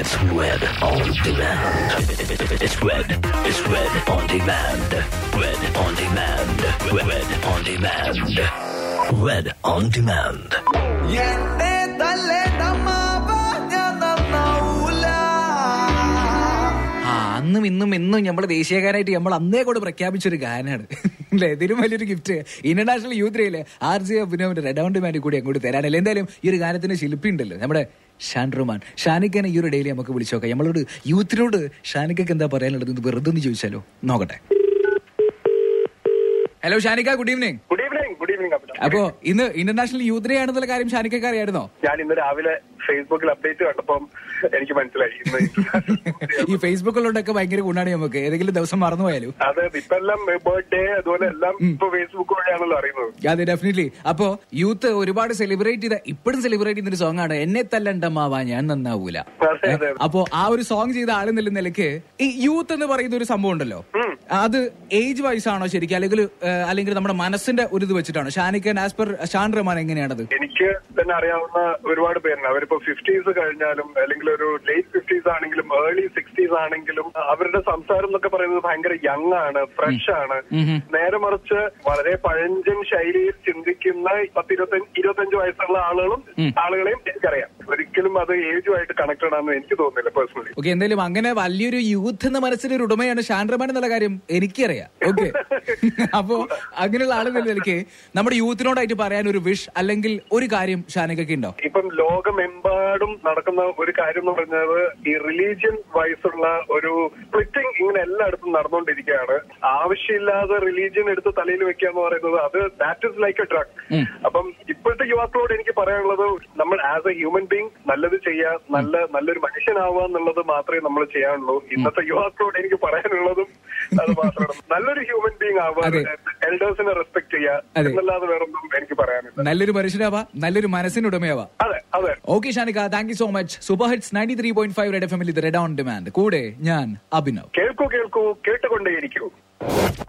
It's Red on demand. It's Red. It's Red on demand. Red on demand. Red on demand. Red on demand. എന്നെ തല്ലേണ്ടമ്മാവ ഞാൻ നന്നാവൂല. ആ അന്നും ഇന്നും ഇന്നും നമ്മൾ ദേശീയഗാനായിട്ട് നമ്മൾ അന്നേ കൂടെ പ്രഖ്യാപിച്ചൊരു ഗാനാണ് അല്ലേ ഇതിലും വലിയൊരു ഗിഫ്റ്റ് ഇന്റർനാഷണൽ യൂത്ത് ഡേയില് ആർ ജെ അഭിനവിന്റെ റെഡ് ഓൺ ഡിമാൻഡ് കൂടി അങ്ങോട്ട് തരാനല്ലേ എന്തായാലും ഈ ഒരു ഗാനത്തിന് ശില്പി ഉണ്ടല്ലോ നമ്മുടെ ഷാൻ റഹ്മാൻ ഷാനിക്കനെ ഈ ഒരു ഡെയിലി നമുക്ക് വിളിച്ചു നോക്കാം നമ്മളോട് യൂത്തിനോട് ഷാനിക്കക്ക് എന്താ പറയാനുള്ളത് എന്ന് വെറുതെ ഒന്ന് ചോദിച്ചാലോ നോക്കട്ടെ hello Shanika good evening good evening good evening Abhilash അപ്പോ ഇന്ന് ഇന്റർനാഷണൽ യൂത്ത് ഡേ ആണെന്നുള്ള കാര്യം ഷാനിക്കക്ക് അറിയായിരുന്നോ ഞാൻ ഇന്ന് രാവിലെ ഫേസ്ബുക്കിൽ അപ്ഡേറ്റ് കണ്ടപ്പം എനിക്ക് മനസ്സിലായി ഇന്ന് ഈ ഫേസ്ബുക്കിലോട്ടൊക്കെ ഭയങ്കര ഗുണാണ് നമുക്ക് ഏതെങ്കിലും ദിവസം മറന്നുപോയാലും അതെ ഇപ്പൊ എല്ലാം ബർത്ത്ഡേ അതുപോലെ എല്ലാം ഇപ്പൊ ഫേസ്ബുക്ക് വഴിയാണല്ലോ അറിയുന്നത് അതെ ഡെഫിനറ്റ്ലി അപ്പോ യൂത്ത് ഒരുപാട് സെലിബ്രേറ്റ് ചെയ്ത ഇപ്പോഴും സെലിബ്രേറ്റ് ചെയ്യുന്ന ഒരു സോങ് ആണ് എന്നെ തല്ലണ്ടമാവാ ഞാൻ നന്നാവൂല അതെ, അതെ. അപ്പോ ആ ഒരു സോങ് ചെയ്ത ആളെന്നുള്ള നിലയ്ക്ക് ഈ യൂത്ത് എന്ന് പറയുന്ന ഒരു സംഭവം ഉണ്ടല്ലോ അത് ഏജ് വൈസ് ആണോ ശരിക്കും അല്ലെങ്കിൽ ഏഹ്, അല്ലെങ്കിൽ നമ്മുടെ മനസ്സിന്റെ ഒരു ഇത് വെച്ചിട്ടാണോ ഷാനിക്കൻ ആസ് പെർ ഷാൻ റഹ്മാൻ എങ്ങനെയാണത് എനിക്ക് തന്നെ അറിയാവുന്ന ഒരുപാട് പേരുണ്ട് അവരിപ്പോ ഫിഫ്റ്റീസ് കഴിഞ്ഞാലും അല്ലെങ്കിൽ ഒരു ലേറ്റ് ഫിഫ്റ്റീസ് ആണെങ്കിലും ഏർലി സിക്സ്റ്റീസ് ആണെങ്കിലും അവരുടെ സംസാരം എന്നൊക്കെ പറയുന്നത് ഭയങ്കര യങ് ആണ് ഫ്രഷ് ആണ് നേരെ മറിച്ച് വളരെ പഴഞ്ചൻ ശൈലിയിൽ ചിന്തിക്കുന്ന പത്തിരുപത്തഞ്ച് ഇരുപത്തഞ്ച് വയസ്സുള്ള ആളുകളും ആളുകളെയും എനിക്കറിയാം ഒരിക്കലും അത് ഏജുമായിട്ട് കണക്റ്റഡ് ആണെന്ന് എനിക്ക് തോന്നുന്നില്ല പേഴ്സണലി ഓക്കെ എന്തായാലും അങ്ങനെ വലിയൊരു യൂത്ത് എന്ന മനസ്സിന്റെ ഒരു ഉടമയാണ് ഷാൻ റഹ്മാൻ എന്നുള്ള കാര്യം എനിക്കറിയാം ഓക്കെ അപ്പോ അങ്ങനെയുള്ള ആളെന്നുള്ള നിലയ്ക്ക് നമ്മുടെ യൂത്തിനോടായിട്ട് പറയാൻ ഒരു വിഷ് അല്ലെങ്കിൽ ഒരു കാര്യം ഷാനിക്കൊക്കെ ഉണ്ടോ ഇപ്പം ലോകമെമ്പാടും നടക്കുന്ന ഒരു കാര്യം എന്ന് പറഞ്ഞത് ഈ റിലീജിയൻ വൈസുള്ള ഒരു സ്പ്ലിറ്റിംഗ് ഇങ്ങനെ എല്ലായിടത്തും നടന്നുകൊണ്ടിരിക്കുകയാണ് ആവശ്യമില്ലാതെ റിലീജിയൻ എടുത്ത് തലയിൽ വെക്കുക എന്ന് പറയുന്നത് അത് that is like a drug അപ്പം ഇപ്പോഴത്തെ യുവാക്കളോട് എനിക്ക് പറയാനുള്ളത് നമ്മൾ ആസ് എ ഹ്യൂമൻ ബീങ് നല്ലത് ചെയ്യുക നല്ല നല്ലൊരു മനുഷ്യനാവുക എന്നുള്ളത് മാത്രമേ നമ്മൾ ചെയ്യാനുള്ളൂ ഇന്നത്തെ യുവാക്കളോട് എനിക്ക് പറയാനുള്ളതും അത് മാത്രമാണ് നല്ലൊരു ഹ്യൂമൻ ബീങ് ആവുക അതെ. എൽഡേഴ്സിനെ റെസ്പെക്ട് ചെയ്യുക അതെ. എന്നല്ലാതെ വേറൊന്നും എനിക്ക് പറയാനില്ല നല്ലൊരു മനുഷ്യനാവാ നല്ലൊരു മനസ്സിനുടമയാവാ അതെ അതെ okay Shanika thank you so much super hits ninety three point five red F എമ്മിൽ ഇത് റെഡ് ഓൺ ഡിമാൻഡ് കൂടെ ഞാൻ അഭിനവ് കേൾക്കൂ കേൾക്കൂ കേട്ടുകൊണ്ടേയിരിക്കൂ